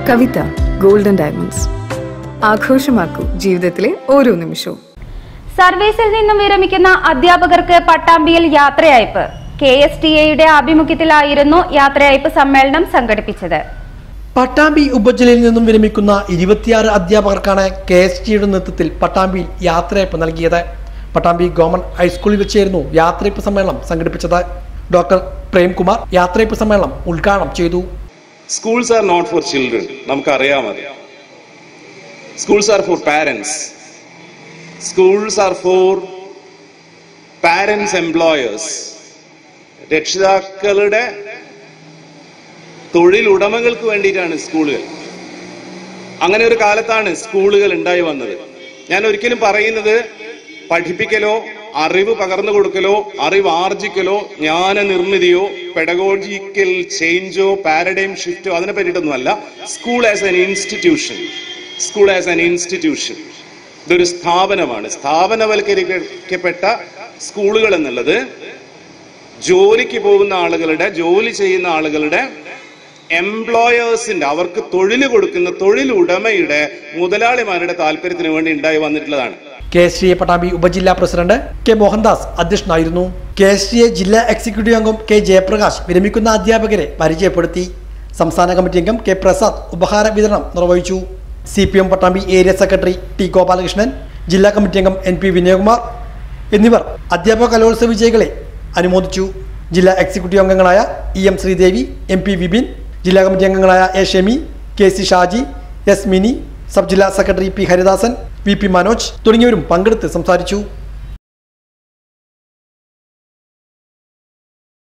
കവിത golden diamonds ആഘോഷമാക്കൂ ജീവിതത്തിലെ ഓരോ നിമിഷവും സർവീസിൽ നിന്നും വിരമിക്കുന്ന അധ്യാപകർക്ക് പട്ടാമ്പിയിൽ യാത്രയയപ്പ് കെ എസ് ടി എയുടെ ആഭിമുഖ്യത്തിലായിരുന്നു യാത്രയയപ്പ് സമ്മേളനം സംഘടിപ്പിച്ചത് പട്ടാമ്പി ഉപജില്ലയിൽ നിന്നും വിരമിക്കുന്ന ഇരുപത്തിയാറ് അധ്യാപകർക്കാണ് കെ എസ് ടിയുടെ നേതൃത്വത്തിൽ പട്ടാമ്പിയിൽ യാത്രയപ്പ് നൽകിയത് പട്ടാമ്പി ഗവൺമെന്റ് ഹൈസ്കൂളിൽ വെച്ചായിരുന്നു യാത്രയപ്പ് സമ്മേളനം സംഘടിപ്പിച്ചത് ഡോക്ടർ പ്രേംകുമാർ യാത്രയപ്പ് സമ്മേളനം ഉദ്ഘാടനം ചെയ്തു schools are not for children നമുക്കറിയാം അത് schools are for parents schools are for parents employers രക്ഷിതാക്കളുടെ തൊഴിലുടമകൾക്ക് വേണ്ടിയിട്ടാണ് സ്കൂളുകൾ അങ്ങനെ ഒരു കാലത്താണ് സ്കൂളുകൾ ഉണ്ടായി വന്നത് ഞാൻ ഒരിക്കലും പറയുന്നത് പഠിപ്പിക്കലോ അറിവ് പകർന്നു കൊടുക്കലോ അറിവ് ആർജിക്കലോ ജ്ഞാന നിർമ്മിതിയോ പെഡഗോജിക്കൽ ചേഞ്ചോ പാരഡൈം ഷിഫ്റ്റോ അതിനെ പറ്റിയിട്ടൊന്നുമല്ല school as an institution school as an institution ഇതൊരു സ്ഥാപനമാണ് സ്ഥാപനവൽക്കരിക്കപ്പെട്ട സ്കൂളുകൾ എന്നുള്ളത് ജോലിക്ക് പോകുന്ന ആളുകളുടെ ജോലി ചെയ്യുന്ന ആളുകളുടെ എംപ്ലോയേഴ്സിന്റെ അവർക്ക് തൊഴിൽ കൊടുക്കുന്ന തൊഴിലുടമയുടെ മുതലാളിമാരുടെ താല്പര്യത്തിന് വേണ്ടി ഉണ്ടായി വന്നിട്ടുള്ളതാണ് K S T A Pattambi ഉപജില്ലാ പ്രസിഡന്റ് കെ മോഹൻദാസ് അധ്യക്ഷനായിരുന്നു കെ എസ് ടി എ ജില്ലാ എക്സിക്യൂട്ടീവ് അംഗം കെ ജയപ്രകാശ് വിരമിക്കുന്ന അധ്യാപകരെ പരിചയപ്പെടുത്തി സംസ്ഥാന കമ്മിറ്റി അംഗം കെ പ്രസാദ് ഉപഹാര വിതരണം നിർവഹിച്ചു C P M Pattambi area secretary T Gopalakrishnan ജില്ലാ കമ്മിറ്റി അംഗം എൻ പി വിനയകുമാർ എന്നിവർ അധ്യാപക കലോത്സവ വിജയികളെ അനുമോദിച്ചു ജില്ലാ എക്സിക്യൂട്ടീവ് അംഗങ്ങളായ E M Sreedevi M P Vipin ജില്ലാ കമ്മിറ്റി അംഗങ്ങളായ A Shemi K C Shaji S Mini sub ജില്ലാ secretary P Haridasan V P Manoj തുടങ്ങിയവരും പങ്കെടുത്ത് സംസാരിച്ചു